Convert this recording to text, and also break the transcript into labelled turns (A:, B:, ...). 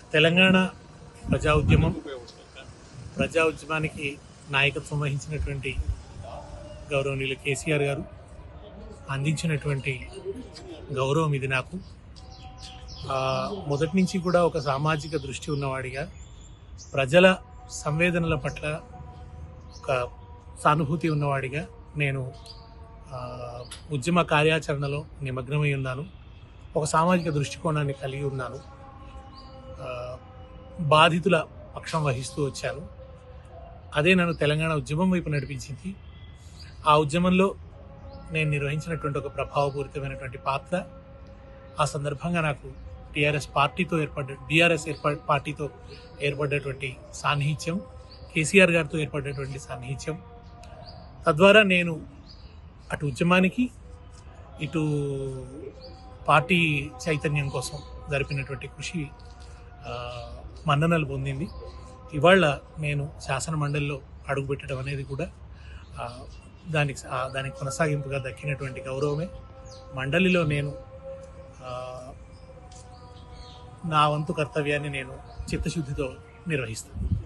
A: తెలంగాణ ప్రజా ఉద్యమం ప్రజా ఉద్యమానికి నాయకత్వం వహించినటువంటి గౌరవనీయులు కేసీఆర్ గారు అందించినటువంటి గౌరవం ఇది నాకు ఆ, మొదటి నుంచి కూడా ఒక సామాజిక దృష్టి ఉన్నవాడిగా ప్రజల సంవేదనల పట్ల ఒక సానుభూతి ఉన్నవాడిగా నేను ఆ, ఉద్యమ కార్యాచరణలో నిమగ్నమై ఉన్నాను ఒక సామాజిక దృష్టికోణాన్ని కలిగి ఉన్నాను ఆ, బాధితుల పక్షం వహిస్తూ వచ్చాను అదే నన్ను తెలంగాణ ఉద్యమం వైపు నడిపించింది ఆ ఉద్యమంలో నేను నిర్వహించినటువంటి ఒక ప్రభావపూరితమైనటువంటి పాత్ర ఆ సందర్భంగా నాకు టీఆర్ఎస్ పార్టీతో ఏర్పడ్డ బీఆర్ఎస్ ఏర్పడ పార్టీతో ఏర్పడ్డటువంటి సాన్నిహిత్యం కేసీఆర్ గారితో ఏర్పడ్డటువంటి సాన్నిహిత్యం తద్వారా నేను అటు ఉద్యమానికి ఇటు పార్టీ చైతన్యం కోసం జరిపినటువంటి కృషి ఆ, మన్ననలు పొందింది ఇవాళ నేను శాసన మండలిలో అడుగుపెట్టడం అనేది కూడా ఆ, దానికి ఆ, దానికి కొనసాగింపుగా దక్కినటువంటి గౌరవమే మండలిలో నేను ఆ, నా వంతు కర్తవ్యాన్ని నేను చిత్తశుద్ధితో నిర్వహిస్తాను